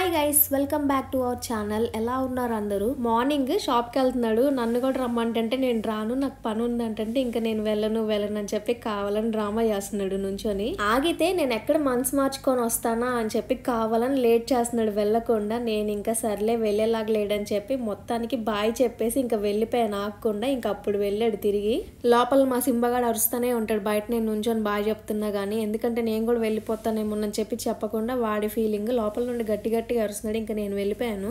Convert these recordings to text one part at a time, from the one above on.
hi guys welcome back to our channel ఎలా ఉన్నారు అందరూ మార్నింగ్ షాప్కి వెళ్తున్నాడు నన్ను కూడా రమ్మంటే నేను రాను నాకు పని ఉందంటే ఇంకా నేను వెళ్ళను వెళ్ళను అని చెప్పి కావాలని డ్రామా చేస్తున్నాడు నుంచొని ఆగితే నేను ఎక్కడ మనసు మార్చుకొని వస్తానా అని చెప్పి కావాలని లేట్ చేస్తున్నాడు వెళ్ళకుండా నేను ఇంకా సర్లే వెళ్ళేలాగా లేడని చెప్పి మొత్తానికి బాయ్ చెప్పేసి ఇంకా వెళ్ళిపోయాను ఆగకుండా ఇంకా అప్పుడు వెళ్ళాడు తిరిగి లోపల మా సింబగాడు అరుస్తూనే ఉంటాడు బయట నేను నుంచొని బాయ్ చెప్తున్నా కానీ ఎందుకంటే నేను కూడా వెళ్ళిపోతానేమోనని చెప్పి చెప్పకుండా వాడి ఫీలింగ్ లోపల నుండి గట్టి గట్టిగా అరుస్తున్నాడు ఇంకా నేను వెళ్ళిపోయాను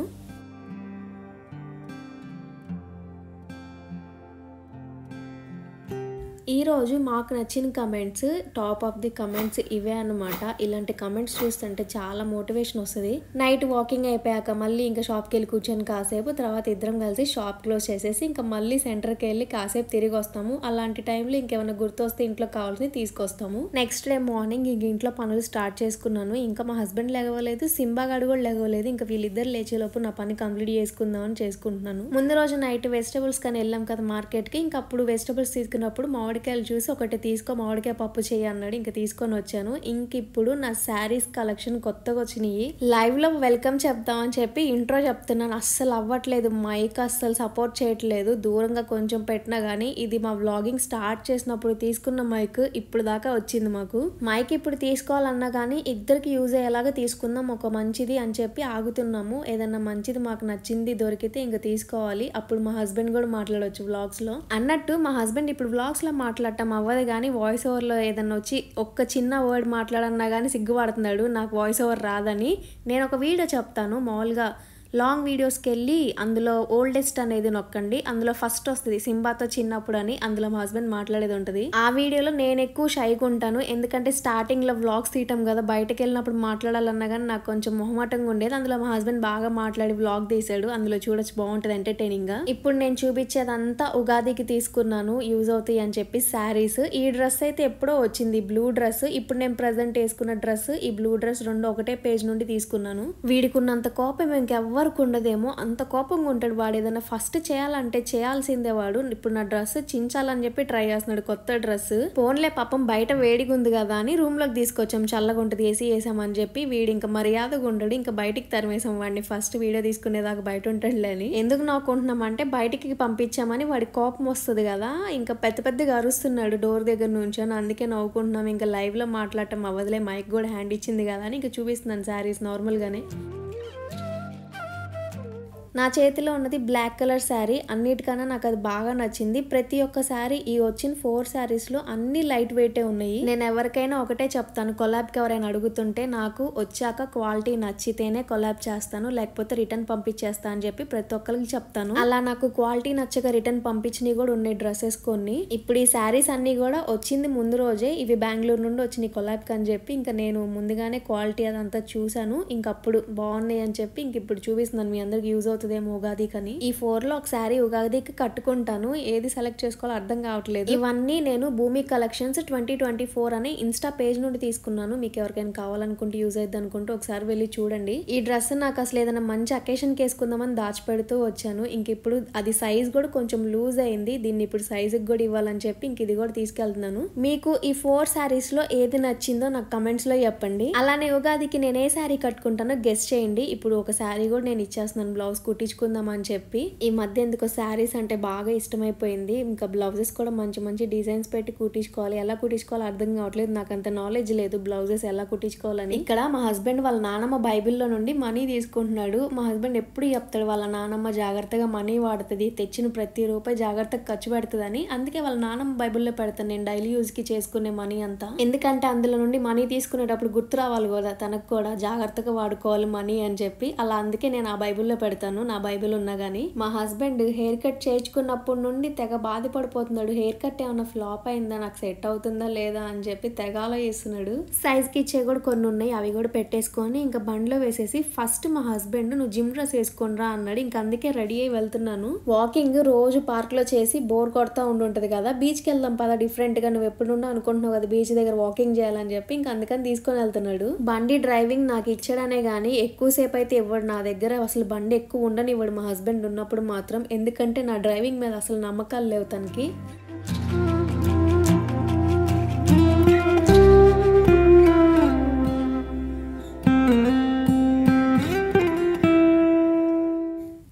ఈరోజు మాకు నచ్చిన comments top of the comments ఇవే అన్నమాట ఇలాంటి కమెంట్స్ చూస్తుంటే చాలా మోటివేషన్ వస్తుంది నైట్ వాకింగ్ అయిపోయాక మళ్ళీ ఇంకా షాప్కి వెళ్ళి కూర్చొని కాసేపు తర్వాత ఇద్దరం కలిసి షాప్ క్లోజ్ చేసేసి ఇంకా మళ్ళీ సెంటర్కి వెళ్ళి కాసేపు తిరిగి వస్తాము అలాంటి టైంలో ఇంకేమైనా గుర్తొస్తే ఇంట్లో కావాల్సింది తీసుకొస్తాము నెక్స్ట్ డే మార్నింగ్ ఇంక ఇంట్లో పనులు స్టార్ట్ చేసుకున్నాను ఇంకా మా హస్బెండ్ లేగవలేదు సింబాగాడు కూడా లేగవలేదు ఇంకా వీళ్ళిద్దరు లేచేలోపు నా పని కంప్లీట్ చేసుకుందామని చేసుకుంటున్నాను ముందు రోజు నైట్ వెజిటబుల్స్ కానీ వెళ్ళాం కదా మార్కెట్కి ఇంకా అప్పుడు వెజిటబుల్స్ తీసుకున్నప్పుడు మామిడికాయలు చూసి ఒకటి తీసుకో మామిడికాయ పప్పు చేయి అన్నాడు ఇంకా తీసుకొని వచ్చాను ఇంక ఇప్పుడు నా శారీస్ కలెక్షన్ కొత్తగా వచ్చినాయి లైవ్ లో వెల్కమ్ చెప్దామని చెప్పి ఇంట్రో చెప్తున్నాను అస్సలు అవ్వట్లేదు మైక్ అస్సలు సపోర్ట్ చేయట్లేదు దూరంగా కొంచెం పెట్టినా గానీ ఇది మా వ్లాగింగ్ స్టార్ట్ చేసినప్పుడు తీసుకున్న మైక్ ఇప్పుడు దాకా వచ్చింది మాకు మైక్ ఇప్పుడు తీసుకోవాలన్నా కానీ ఇద్దరికి యూజ్ అయ్యేలాగా తీసుకుందాం ఒక మంచిది అని చెప్పి ఆగుతున్నాము ఏదన్నా మంచిది మాకు నచ్చింది దొరికితే ఇంకా తీసుకోవాలి అప్పుడు మా హస్బెండ్ కూడా మాట్లాడవచ్చు వ్లాగ్స్ లో అన్నట్టు మా హస్బెండ్ ఇప్పుడు వ్లాగ్స్ లో మాట్లాడటం అవ్వదు కానీ వాయిస్ ఓవర్ లో ఏదన్నా వచ్చి ఒక్క చిన్న వర్డ్ మాట్లాడన్నా కానీ సిగ్గుపడుతున్నాడు నాకు వాయిస్ ఓవర్ రాదని నేను ఒక వీడియో చెప్తాను మామూలుగా లాంగ్ వీడియోస్కి వెళ్ళి అందులో ఓల్డెస్ట్ అనేది నొక్కండి అందులో ఫస్ట్ వస్తుంది సింబాతో చిన్నప్పుడు అని అందులో మా హస్బెండ్ మాట్లాడేది ఉంటుంది ఆ వీడియోలో నేను ఎక్కువ షైగా ఉంటాను ఎందుకంటే స్టార్టింగ్ లో వ్లాగ్స్ తీయటం కదా బయటకు వెళ్ళినప్పుడు మాట్లాడాలన్నా కానీ నాకు కొంచెం మొహమాటంగా ఉండేది అందులో మా హస్బెండ్ బాగా మాట్లాడి వ్లాగ్ తీసాడు అందులో చూడొచ్చు బాగుంటుంది ఎంటర్టైనింగ్ గా ఇప్పుడు నేను చూపించేదంతా ఉగాదికి తీసుకున్నాను యూజ్ అవుతాయి అని చెప్పి శారీస్ ఈ డ్రెస్ అయితే ఎప్పుడో వచ్చింది బ్లూ డ్రెస్ ఇప్పుడు నేను ప్రజెంట్ వేసుకున్న డ్రెస్ ఈ బ్లూ డ్రెస్ రెండు ఒకటే పేజ్ నుండి తీసుకున్నాను వీడికున్నంత కోపం ఇంకెవ్వరు ఎవరికి ఉండదేమో అంత కోపంగా ఉంటాడు వాడు ఏదైనా ఫస్ట్ చేయాలంటే చేయాల్సిందే వాడు ఇప్పుడు నా డ్రెస్ చించాలని చెప్పి ట్రై చేస్తున్నాడు కొత్త డ్రెస్ ఫోన్లే పాపం బయట వేడిగా ఉంది కదా అని రూమ్ లోకి తీసుకొచ్చాం చల్లగా ఉంటుంది ఏసీ వేసామని చెప్పి వీడు ఇంకా మర్యాదగా ఉండడు ఇంకా బయటికి తరిమేసాం వాడిని ఫస్ట్ వీడియో తీసుకునేదాకా బయట ఉంటాడులే అని ఎందుకు నవ్వుకుంటున్నాం అంటే బయటికి పంపించామని వాడి కోపం వస్తుంది కదా ఇంకా పెద్ద పెద్దగా అరుస్తున్నాడు డోర్ దగ్గర నుంచి అని అందుకే నవ్వుకుంటున్నాం ఇంకా లైవ్ లో మాట్లాడటం అవ్వదులే మైక్ కూడా హ్యాండ్ ఇచ్చింది కదా అని ఇంకా చూపిస్తున్నాను శారీస్ నార్మల్ గానే నా చేతిలో ఉన్నది బ్లాక్ కలర్ శారీ అన్నిటికన్నా నాకు అది బాగా నచ్చింది ప్రతి ఒక్క శారీ ఈ వచ్చిన ఫోర్ శారీస్ లో అన్ని లైట్ వెయిటే ఉన్నాయి నేను ఎవరికైనా ఒకటే చెప్తాను కొలాబ్కి ఎవరైనా అడుగుతుంటే నాకు వచ్చాక క్వాలిటీ నచ్చితేనే కొలాబ్ చేస్తాను లేకపోతే రిటర్న్ పంపించేస్తా అని చెప్పి ప్రతి ఒక్కరికి చెప్తాను అలా నాకు క్వాలిటీ నచ్చక రిటర్న్ పంపించినవి కూడా ఉన్నాయి డ్రెస్సెస్ కొన్ని ఇప్పుడు ఈ శారీస్ అన్ని కూడా వచ్చింది ముందు రోజే ఇవి బెంగళూరు నుండి వచ్చినాయి కొలాబ్కి అని చెప్పి ఇంకా నేను ముందుగానే క్వాలిటీ అదంతా చూసాను ఇంకప్పుడు బాగున్నాయి అని చెప్పి ఇంక ఇప్పుడు చూపిస్తున్నాను మీ అందరికి యూజ్ అవుతుందేమో ఉగాదికి అని ఈ ఫోర్ లో ఒకసారి ఉగాదికి కట్టుకుంటాను ఏది సెలెక్ట్ చేసుకోవాలో అర్థం కావట్లేదు ఇవన్నీ నేను Bhumi collections twenty twenty four అనే ఇన్స్టా పేజ్ నుండి తీసుకున్నాను మీకు ఎవరికైనా కావాలనుకుంటే యూజ్ అయ్యింది అనుకుంటే ఒకసారి వెళ్ళి చూడండి ఈ డ్రెస్ నాకు అసలు ఏదైనా మంచి అకేషన్ వేసుకుందామని దాచిపెడుతూ వచ్చాను ఇంక ఇప్పుడు అది సైజ్ కూడా కొంచెం లూజ్ అయింది దీన్ని ఇప్పుడు సైజ్ కూడా ఇవ్వాలని చెప్పి ఇంక ఇది కూడా తీసుకెళ్తున్నాను మీకు ఈ ఫోర్ శారీస్ లో ఏది నచ్చిందో నాకు కమెంట్స్ లో చెప్పండి అలానే ఉగాదికి నేను ఏ శారీ కట్టుకుంటానో గెస్ట్ చేయండి ఇప్పుడు ఒక శారీ కూడా నేను ఇచ్చేస్తున్నాను బ్లౌజ్ కుట్టించుకుందాం అని చెప్పి ఈ మధ్య ఎందుకో శారీస్ అంటే బాగా ఇష్టమైపోయింది ఇంకా బ్లౌజెస్ కూడా మంచి మంచి డిజైన్స్ పెట్టి కుట్టించుకోవాలి ఎలా కుట్టించుకోవాలో అర్థం కావట్లేదు నాకు అంత నాలెడ్జ్ లేదు బ్లౌజెస్ ఎలా కుట్టించుకోవాలని ఇక్కడ మా హస్బెండ్ వాళ్ళ నానమ్మ బైబిల్లో నుండి మనీ తీసుకుంటున్నాడు మా హస్బెండ్ ఎప్పుడు చెప్తాడు వాళ్ళ నానమ్మ జాగ్రత్తగా మనీ వాడుతుంది తెచ్చిన ప్రతి రూపాయి జాగ్రత్తగా ఖర్చు పెడుతుందని అందుకే వాళ్ళ నానమ్మ బైబిల్లో పెడతాను నేను డైలీ యూజ్ కి చేసుకునే మనీ అంతా ఎందుకంటే అందులో నుండి మనీ తీసుకునేటప్పుడు గుర్తు రావాలి కదా తనకు కూడా జాగ్రత్తగా వాడుకోవాలి మనీ అని చెప్పి అలా అందుకే నేను ఆ బైబిల్లో పెడతాను నా బైబిల్ ఉన్నా గానీ మా హస్బెండ్ హెయిర్ కట్ చేయించుకున్నప్పటి నుండి తెగ బాధపడిపోతున్నాడు హెయిర్ కట్ ఏమైనా ఫ్లాప్ అయిందా నాకు సెట్ అవుతుందా లేదా అని చెప్పి తెగ ఆలోచిస్తున్నాడు సైజ్ కి ఇచ్చే కూడా కొన్ని ఉన్నాయి అవి కూడా పెట్టేసుకొని ఇంకా బండిలో వేసేసి ఫస్ట్ మా హస్బెండ్ నువ్వు జిమ్ డ్రెస్ వేసుకొనిరా అన్నాడు ఇంకా అందుకే రెడీ అయి వెళ్తున్నాను వాకింగ్ రోజు పార్క్ లో చేసి బోర్ కొడతా ఉండుంటది కదా బీచ్ కి వెళ్దాం పదా డిఫరెంట్ గా నువ్వు ఎప్పుడున్నా అనుకుంటున్నావు కదా బీచ్ దగ్గర వాకింగ్ చేయాలని చెప్పి ఇంకా అందుకని తీసుకొని వెళ్తున్నాడు బండి డ్రైవింగ్ నాకు ఇచ్చాడనే గానీ ఎక్కువసేపు అయితే ఇవ్వడు నా దగ్గర అసలు బండి ఎక్కువ ఉండనివ్వడు మా హస్బెండ్ ఉన్నప్పుడు మాత్రం ఎందుకంటే నా డ్రైవింగ్ మీద అసలు నమ్మకాలు లేవు తనకి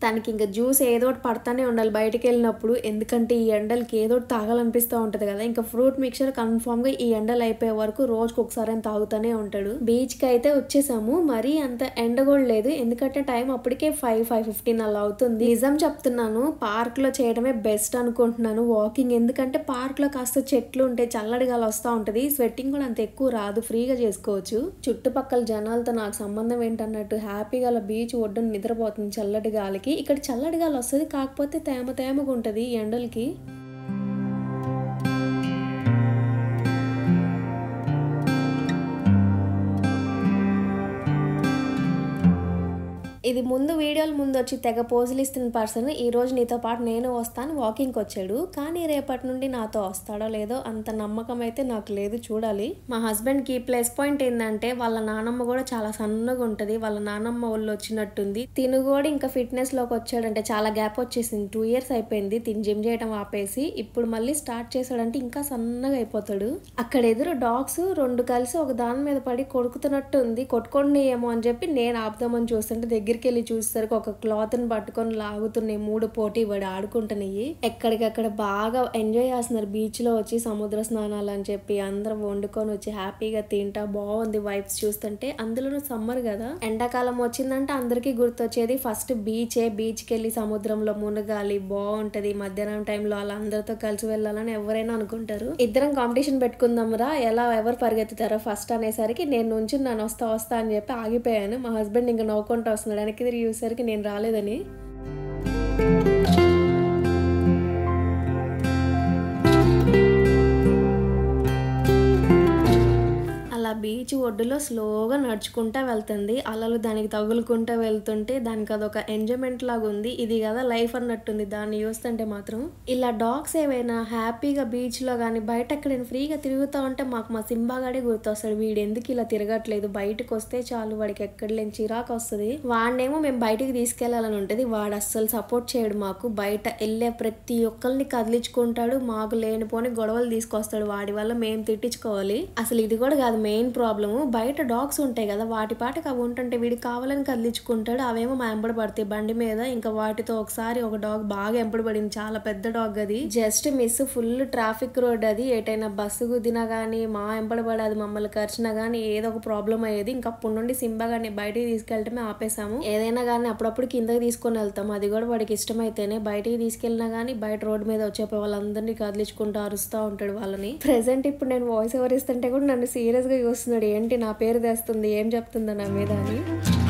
తనకి ఇంకా జ్యూస్ ఏదో ఒకటి పడతానే ఉండాలి బయటకు వెళ్ళినప్పుడు ఎందుకంటే ఈ ఎండలకి ఏదో ఒకటి తాగాలనిపిస్తూ ఉంటుంది కదా ఇంకా ఫ్రూట్ మిక్చర్ కన్ఫామ్ గా ఈ ఎండలు అయిపోయే వరకు రోజుకి ఒకసారి అని తాగుతూనే ఉంటాడు బీచ్ కి అయితే వచ్చేసాము మరీ అంత ఎండ కూడా లేదు ఎందుకంటే టైం అప్పటికే ఫైవ్ ఫైవ్ ఫిఫ్టీన్ అలా అవుతుంది నిజం చెప్తున్నాను పార్క్ లో చేయడమే బెస్ట్ అనుకుంటున్నాను వాకింగ్ ఎందుకంటే పార్క్ లో కాస్త చెట్లు ఉంటే చల్లటి గాలి వస్తూ ఉంటది స్వెట్టింగ్ కూడా అంత ఎక్కువ రాదు ఫ్రీగా చేసుకోవచ్చు చుట్టుపక్కల జనాలతో నాకు సంబంధం ఏంటన్నట్టు హ్యాపీగా అలా బీచ్ ఒడ్డున నిద్రపోతుంది చల్లటి గాలికి ఇక్కడ చల్లటి గాలి వస్తుంది కాకపోతే తేమ తేమగా ఉంటది ఈ ఎండలకి ఇది ముందు వీడియోల ముందు వచ్చి తెగ పోజులు ఇస్తున్న పర్సన్ ఈ రోజు నీతో పాటు నేను వస్తాను వాకింగ్కి వచ్చాడు కానీ రేపటి నుండి నాతో వస్తాడో లేదో అంత నమ్మకం అయితే నాకు లేదు చూడాలి మా హస్బెండ్కి ప్లస్ పాయింట్ ఏంటంటే వాళ్ళ నానమ్మ కూడా చాలా సన్నగా ఉంటుంది వాళ్ళ నానమ్మ ఒళ్ళు వచ్చినట్టుంది తిను కూడా ఇంకా ఫిట్నెస్ లోకి వచ్చాడంటే చాలా గ్యాప్ వచ్చేసింది టూ ఇయర్స్ అయిపోయింది తిని జిమ్ చేయడం ఆపేసి ఇప్పుడు మళ్ళీ స్టార్ట్ చేశాడంటే ఇంకా సన్నగా అయిపోతాడు అక్కడ ఎదురు డాగ్స్ రెండు కలిసి ఒక దాని మీద పడి కొడుకుతున్నట్టు ఉంది కొట్టుకోండి ఏమో అని చెప్పి నేను ఆపుదామని చూస్తుంటే దగ్గరికి వెళ్ళి చూసేసరికి ఒక క్లాత్ ని పట్టుకొని లాగుతున్నాయి మూడు పోటీ పడి ఆడుకుంటున్నాయి ఎక్కడికక్కడ బాగా ఎంజాయ్ చేస్తున్నారు బీచ్ లో వచ్చి సముద్ర స్నానాలు అని చెప్పి అందరం వండుకొని వచ్చి హ్యాపీగా తింటా బాగుంది వైబ్స్ చూస్తుంటే అందులోనూ సమ్మర్ కదా ఎండాకాలం వచ్చిందంటే అందరికీ గుర్తొచ్చేది ఫస్ట్ బీచే బీచ్కి వెళ్ళి సముద్రంలో మునగాలి బాగుంటది మధ్యాహ్నం టైంలో అలా అందరితో కలిసి వెళ్ళాలని ఎవరైనా అనుకుంటారు ఇద్దరం కాంపిటీషన్ పెట్టుకుందాం రా ఎలా ఎవరు పరిగెత్తుతారో ఫస్ట్ అనేసరికి నేను నుంచి నన్ను వస్తా వస్తా అని చెప్పి ఆగిపోయాను మా హస్బెండ్ ఇంకా నవ్వుకుంటూ వస్తున్నాడు వెనక్కి తిరిగి చూసేసరికి నేను రాలేదని అలా బీచ్ ఒడ్డులో స్లోగా నడుచుకుంటా వెళ్తుంది అలలు దానికి తగులుకుంటా వెళ్తుంటే దానికి అదొక ఎంజాయ్మెంట్ లాగా ఉంది ఇది కదా లైఫ్ అన్నట్టుంది దాన్ని చూస్తుంటే మాత్రం ఇలా డాగ్స్ ఏవైనా హ్యాపీగా బీచ్ లో కానీ బయట ఎక్కడైనా ఫ్రీగా తిరుగుతూ ఉంటే మాకు మా సింబాగాడే గుర్తొస్తాడు వీడు ఎందుకు ఇలా తిరగట్లేదు బయటకు వస్తే చాలు వాడికి ఎక్కడ లేని చిరాకు వస్తుంది వాడినేమో మేము బయటికి తీసుకెళ్లాలని ఉంటుంది వాడు అస్సలు సపోర్ట్ చేయడు మాకు బయట వెళ్ళే ప్రతి ఒక్కరిని కదిలించుకుంటాడు మాకు లేనిపోని గొడవలు తీసుకొస్తాడు వాడి వల్ల మేము తిట్టించుకోవాలి అసలు ఇది కూడా కాదు మెయిన్ ప్రాబ్లమ్ బయట డాగ్స్ ఉంటాయి కదా వాటి పాటకి అవి ఉంటుంటే వీడికి కావాలని కదిలించుకుంటాడు అవేమో మా ఎంబడి పడతాయి బండి మీద ఇంకా వాటితో ఒకసారి ఒక డాగ్ బాగా ఎంబడి పడింది చాలా పెద్ద డాగ్ అది just miss full traffic road అది ఏటైనా బస్సు గుద్దినా కానీ మా ఎంబడి పడి అది మమ్మల్ని ఖర్చునా కానీ ఏదో ఒక ప్రాబ్లం అయ్యేది ఇంకా అప్పటి నుండి సింబా గారిని బయటికి తీసుకెళ్ళటమే ఆపేసాము ఏదైనా కానీ అప్పుడప్పుడు కిందకి తీసుకొని వెళ్తాం అది కూడా వాడికి ఇష్టమైతేనే బయటికి తీసుకెళ్ళినా కానీ బయట రోడ్ మీద వచ్చే వాళ్ళందరినీ కదిలించుకుంటూ అరుస్తూ ఉంటాడు వాళ్ళని ప్రెసెంట్ ఇప్పుడు నేను వాయిస్ ఓవర్ ఇస్తుంటే కూడా నన్ను సీరియస్ గా చూస్తున్నాడు ఏంటి నా పేరు తెస్తుంది ఏం చెప్తుందా నా మీద అని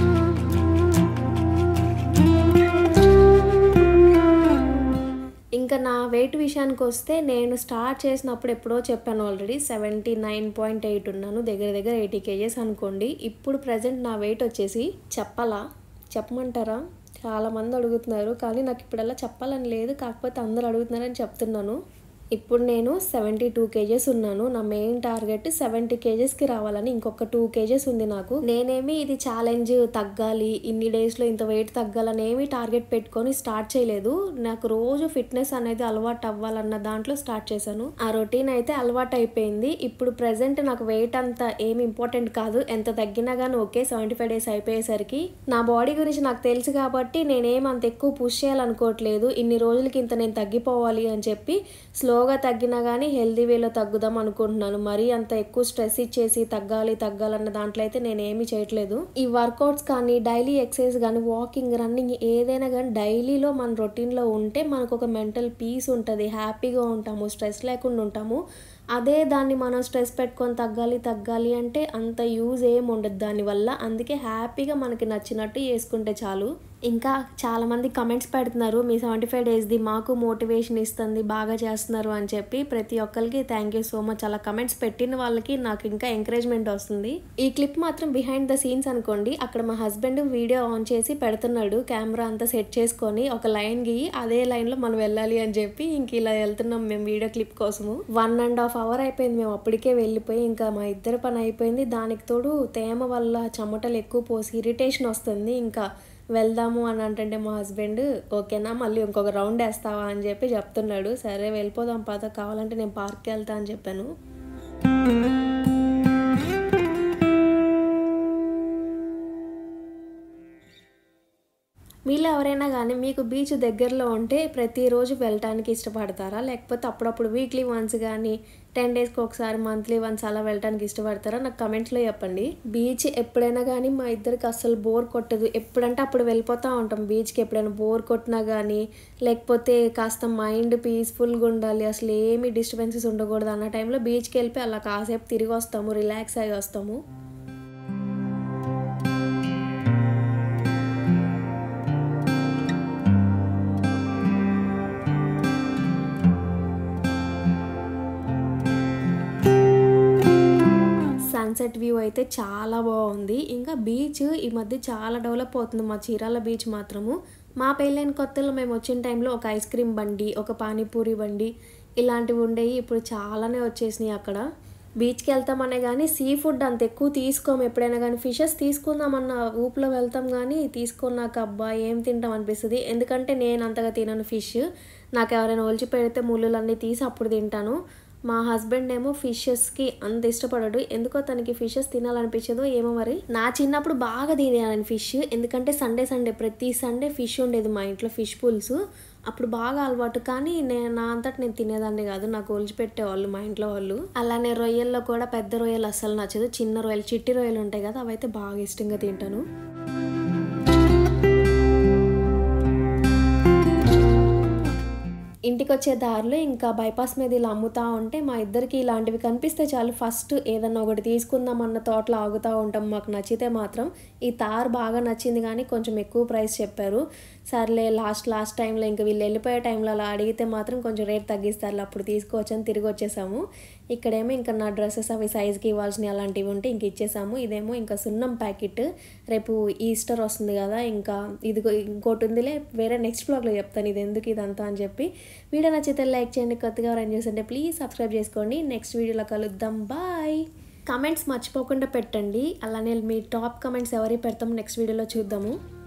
ఇంకా నా వెయిట్ విషయానికి వస్తే నేను స్టార్ట్ చేసినప్పుడు ఎప్పుడో చెప్పాను already seventy nine point eight ఉన్నాను దగ్గర దగ్గర ఎయిటీ కేజెస్ అనుకోండి ఇప్పుడు ప్రజెంట్ నా వెయిట్ వచ్చేసి చెప్పాలా చెప్పమంటారా చాలా మంది అడుగుతున్నారు కానీ నాకు ఇప్పుడల్లా చెప్పాలని లేదు కాకపోతే అందరూ అడుగుతున్నారని చెప్తున్నాను ఇప్పుడు నేను సెవెంటీ టూ కేజెస్ ఉన్నాను నా మెయిన్ టార్గెట్ సెవెంటీ కేజెస్కి రావాలని ఇంకొక టూ కేజెస్ ఉంది నాకు నేనేమి ఇది ఛాలెంజ్ తగ్గాలి ఇన్ని డేస్లో ఇంత వెయిట్ తగ్గాలని ఏమి టార్గెట్ పెట్టుకొని స్టార్ట్ చేయలేదు నాకు రోజు ఫిట్నెస్ అనేది అలవాటు అవ్వాలన్న దాంట్లో స్టార్ట్ చేశాను ఆ రొటీన్ అయితే అలవాటు అయిపోయింది ఇప్పుడు ప్రెసెంట్ నాకు వెయిట్ అంత ఏమి ఇంపార్టెంట్ కాదు ఎంత తగ్గినా కానీ ఓకే సెవెంటీ ఫైవ్ డేస్ అయిపోయేసరికి నా బాడీ గురించి నాకు తెలుసు కాబట్టి నేనేం అంత ఎక్కువ పుష్ చేయాలనుకోవట్లేదు ఇన్ని రోజులకి ఇంత నేను తగ్గిపోవాలి అని చెప్పి స్లోగా తగ్గినా కానీ హెల్దీ వేలో తగ్గుదాం అనుకుంటున్నాను మరీ అంత ఎక్కువ స్ట్రెస్ ఇచ్చేసి తగ్గాలి తగ్గాలన్న దాంట్లో అయితే నేను ఏమీ చేయట్లేదు ఈ వర్కౌట్స్ కానీ డైలీ ఎక్సర్సైజ్ కానీ వాకింగ్ రన్నింగ్ ఏదైనా కానీ డైలీలో మన రొటీన్లో ఉంటే మనకు ఒక మెంటల్ పీస్ ఉంటుంది హ్యాపీగా ఉంటాము స్ట్రెస్ లేకుండా ఉంటాము అదే దాన్ని మనం స్ట్రెస్ పెట్టుకొని తగ్గాలి తగ్గాలి అంటే అంత యూజ్ ఏం ఉండదు దానివల్ల అందుకే హ్యాపీగా మనకి నచ్చినట్టు చేసుకుంటే చాలు ఇంకా చాలామంది కమెంట్స్ పెడుతున్నారు మీ సెవెంటీ ఫైవ్ డేస్ది మాకు మోటివేషన్ ఇస్తుంది బాగా చేస్తున్నారు అని చెప్పి ప్రతి ఒక్కరికి థ్యాంక్ యూ సో మచ్ అలా కమెంట్స్ పెట్టిన వాళ్ళకి నాకు ఇంకా ఎంకరేజ్మెంట్ వస్తుంది ఈ క్లిప్ మాత్రం బిహైండ్ ద సీన్స్ అనుకోండి అక్కడ మా హస్బెండ్ వీడియో ఆన్ చేసి పెడుతున్నాడు కెమెరా అంతా సెట్ చేసుకొని ఒక లైన్ గీయి అదే లైన్లో మనం వెళ్ళాలి అని చెప్పి ఇంక ఇలా వెళ్తున్నాం మేము వీడియో క్లిప్ కోసము వన్ అండ్ హాఫ్ అవర్ అయిపోయింది మేము అప్పటికే వెళ్ళిపోయి ఇంకా మా ఇద్దరి పని అయిపోయింది దానికి తోడు తేమ వల్ల చెమటలు ఎక్కువ పోసి ఇరిటేషన్ వస్తుంది ఇంకా వెళ్దాము అని అంటే మా హస్బెండ్ ఓకేనా మళ్ళీ ఇంకొక రౌండ్ వేస్తావా అని చెప్పి చెప్తున్నాడు సరే వెళ్ళిపోదాం పాత కావాలంటే నేను పార్క్కి వెళ్తా అని చెప్పాను మీలో ఎవరైనా కానీ మీకు బీచ్ దగ్గరలో ఉంటే ప్రతిరోజు వెళ్ళటానికి ఇష్టపడతారా లేకపోతే అప్పుడప్పుడు వీక్లీ వన్స్ కానీ టెన్ డేస్కి ఒకసారి మంత్లీ వన్స్ అలా వెళ్ళటానికి ఇష్టపడతారా నాకు కమెంట్స్లో చెప్పండి బీచ్ ఎప్పుడైనా కానీ మా ఇద్దరికి అస్సలు బోర్ కొట్టదు ఎప్పుడంటే అప్పుడు వెళ్ళిపోతూ ఉంటాం బీచ్కి ఎప్పుడైనా బోర్ కొట్టినా కానీ లేకపోతే కాస్త మైండ్ పీస్ఫుల్గా ఉండాలి అసలు ఏమి డిస్టర్బెన్సెస్ ఉండకూడదు అన్న టైంలో బీచ్కి వెళ్ళిపోయి అలా కాసేపు తిరిగి వస్తాము రిలాక్స్ అయ్యి వస్తాము సన్సెట్ వ్యూ అయితే చాలా బాగుంది ఇంకా బీచ్ ఈ మధ్య చాలా డెవలప్ అవుతుంది మా చీరాల బీచ్ మాత్రము మా పెళ్ళైన కొత్తలో మేము వచ్చిన టైంలో ఒక ఐస్ క్రీమ్ బండి ఒక పానీపూరి బండి ఇలాంటివి ఉండేవి ఇప్పుడు చాలానే వచ్చేసినాయి అక్కడ బీచ్కి వెళ్తామనే కానీ సీ ఫుడ్ అంత ఎక్కువ తీసుకోము ఎప్పుడైనా కానీ ఫిషెస్ తీసుకుందామన్న ఊపులో వెళ్తాం కానీ తీసుకున్నాక అబ్బా ఏం తింటాం అనిపిస్తుంది ఎందుకంటే నేను అంతగా తినను ఫిష్ నాకు ఎవరైనా ఒలిచి పెడితే ముళ్ళులన్నీ తీసి అప్పుడు తింటాను మా హస్బెండ్ ఏమో ఫిషెస్కి అంత ఇష్టపడడు ఎందుకో తనకి ఫిషెస్ తినాలనిపించదు ఏమో మరి నా చిన్నప్పుడు బాగా తినేయాలని ఫిష్ ఎందుకంటే సండే సండే ప్రతి సండే ఫిష్ ఉండేది మా ఇంట్లో ఫిష్ పులుసు అప్పుడు బాగా అలవాటు కానీ నేను నా అంతటి నేను తినేదాన్ని కాదు నాకు ఒలిచి పెట్టేవాళ్ళు మా ఇంట్లో వాళ్ళు అలానే రొయ్యల్లో కూడా పెద్ద రొయ్యలు అస్సలు నచ్చదు చిన్న రొయ్యలు చిట్టి రొయ్యలు ఉంటాయి కదా అవైతే బాగా ఇష్టంగా తింటాను ఇంటికి వచ్చే దారిలో ఇంకా బైపాస్ మీద ఇలా అమ్ముతా ఉంటే మా ఇద్దరికి ఇలాంటివి కనిపిస్తే చాలు ఫస్ట్ ఏదన్నా ఒకటి తీసుకుందాం అన్న తోటలో ఆగుతూ ఉంటాం మాకు నచ్చితే మాత్రం ఈ తార్ బాగా నచ్చింది కానీ కొంచెం ఎక్కువ ప్రైస్ చెప్పారు సర్లే లాస్ట్ లాస్ట్ టైంలో ఇంకా వీళ్ళు వెళ్ళిపోయే టైంలో అలా అడిగితే మాత్రం కొంచెం రేట్ తగ్గిస్తారు అప్పుడు తీసుకోవచ్చని తిరిగి వచ్చేసాము ఇక్కడేమో ఇంకా నా డ్రెస్సెస్ అవి సైజ్కి ఇవ్వాల్సినవి అలాంటివి ఉంటే ఇంక ఇచ్చేసాము ఇదేమో ఇంకా సున్నం ప్యాకెట్ రేపు ఈస్టర్ వస్తుంది కదా ఇంకా ఇది ఇంకోటి ఉందిలే వేరే నెక్స్ట్ బ్లాగ్లో చెప్తాను ఇది ఎందుకు ఇదంతా అని చెప్పి వీడియో నచ్చితే లైక్ చేయండి కొత్తగా ఎవరైనా చూస్తుంటే ప్లీజ్ సబ్స్క్రైబ్ చేసుకోండి నెక్స్ట్ వీడియోలో కలుద్దాం బాయ్ కమెంట్స్ మర్చిపోకుండా పెట్టండి అలానే మీ టాప్ కమెంట్స్ ఎవరి పెడతాం నెక్స్ట్ వీడియోలో చూద్దాము